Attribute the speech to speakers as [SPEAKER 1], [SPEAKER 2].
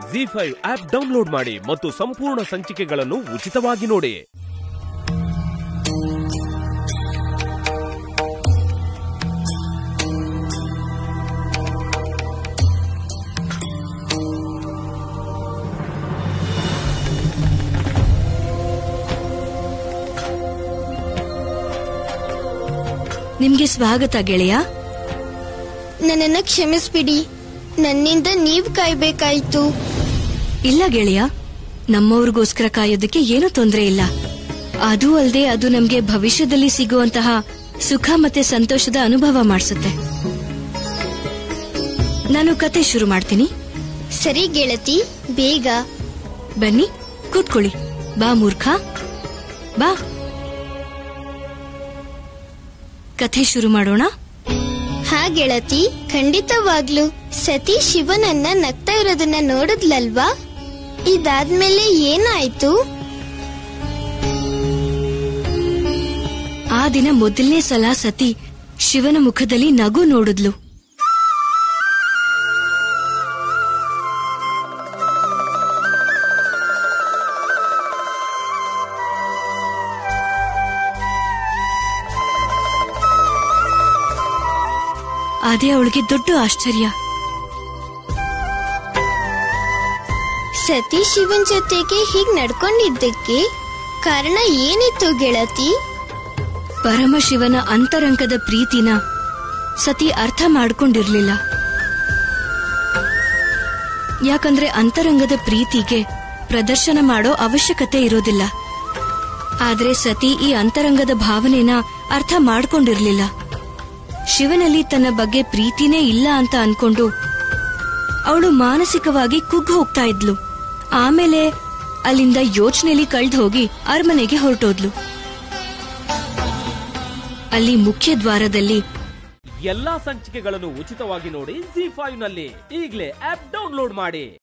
[SPEAKER 1] G five app download ಮಾಡಿ ಮತ್ತು ಸಂಪೂರ್ಣ ಸಂಚಿಕೆಗಳನ್ನು ಉಚಿತವಾಗಿ ನೋಡಿ
[SPEAKER 2] ನಿಮ್ಗೆ ಸ್ವಾಗತ ಗೆಳೆಯ
[SPEAKER 3] ನನ್ನನ್ನ ಕ್ಷಮಿಸ್ಬಿಡಿ ನನ್ನಿಂದ ನೀವ್ ಕಾಯ್ಬೇಕಾಯ್ತು
[SPEAKER 2] ಇಲ್ಲ ಗೆಳೆಯ ನಮ್ಮವ್ರಿಗೋಸ್ಕರ ಕಾಯೋದಕ್ಕೆ ಏನೂ ತೊಂದ್ರೆ ಇಲ್ಲ ಅದೂ ಅಲ್ಲದೆ ಅದು ನಮ್ಗೆ ಭವಿಷ್ಯದಲ್ಲಿ ಸಿಗುವಂತಹ ಸುಖ ಮತ್ತೆ ಸಂತೋಷದ ಅನುಭವ ಮಾಡಿಸುತ್ತೆ ನಾನು ಕತೆ ಶುರು ಮಾಡ್ತೀನಿ
[SPEAKER 3] ಸರಿ ಗೆಳತಿ ಬೇಗ
[SPEAKER 2] ಬನ್ನಿ ಕೂತ್ಕೊಳ್ಳಿ ಬಾ ಮೂರ್ಖ ಬಾ ಕಥೆ ಶುರು ಮಾಡೋಣ
[SPEAKER 3] ಹಾ ಗೆಳತಿ ಖಂಡಿತವಾಗ್ಲು ಸತಿ ಶಿವನನ್ನ ನಗ್ತಾ ಇರೋದನ್ನ ನೋಡಿದ್ಲಲ್ವಾ ಇದಾದ್ಮೇಲೆ ಏನಾಯ್ತು
[SPEAKER 2] ಆ ದಿನ ಮೊದಲನೇ ಸಲ ಸತಿ ಶಿವನ ಮುಖದಲ್ಲಿ ನಗು ನೋಡಿದ್ಲು ಅದೇ ಅವಳಿಗೆ ದೊಡ್ಡ ಆಶ್ಚರ್ಯ
[SPEAKER 3] ಸತಿ ಶಿವನ್ ಜೊತೆಗೆ ಹೀಗ್ ನಡ್ಕೊಂಡಿದ್ದಕ್ಕೆ ಕಾರಣ ಏನಿತ್ತು ಗೆಳತಿ
[SPEAKER 2] ಪರಮಶಿವನ ಅಂತರಂಗದ ಪ್ರೀತಿನ ಸತಿ ಅರ್ಥ ಮಾಡ್ಕೊಂಡಿರ್ಲಿಲ್ಲ ಯಾಕಂದ್ರೆ ಅಂತರಂಗದ ಪ್ರೀತಿಗೆ ಪ್ರದರ್ಶನ ಮಾಡೋ ಅವಶ್ಯಕತೆ ಇರೋದಿಲ್ಲ ಆದ್ರೆ ಸತಿ ಈ ಅಂತರಂಗದ ಭಾವನೆನ ಅರ್ಥ ಮಾಡ್ಕೊಂಡಿರ್ಲಿಲ್ಲ ಶಿವನಲ್ಲಿ ತನ್ನ ಬಗ್ಗೆ ಪ್ರೀತಿನೇ ಇಲ್ಲ ಅಂತ ಅನ್ಕೊಂಡು ಅವಳು ಮಾನಸಿಕವಾಗಿ ಕುಗ್ಗ್ ಹೋಗ್ತಾ ಇದ್ಲು ಆಮೇಲೆ ಅಲ್ಲಿಂದ ಯೋಚನೆಯಲ್ಲಿ ಕಳ್ದ್ ಹೋಗಿ ಅರಮನೆಗೆ ಹೊರಟೋದ್ಲು ಅಲ್ಲಿ ಮುಖ್ಯ ದ್ವಾರದಲ್ಲಿ
[SPEAKER 1] ಎಲ್ಲಾ ಸಂಚಿಕೆಗಳನ್ನು ಉಚಿತವಾಗಿ ನೋಡಿ ಜಿ ಫೈವ್ ನಲ್ಲಿ ಈಗಲೇ ಆಪ್ ಡೌನ್ಲೋಡ್ ಮಾಡಿ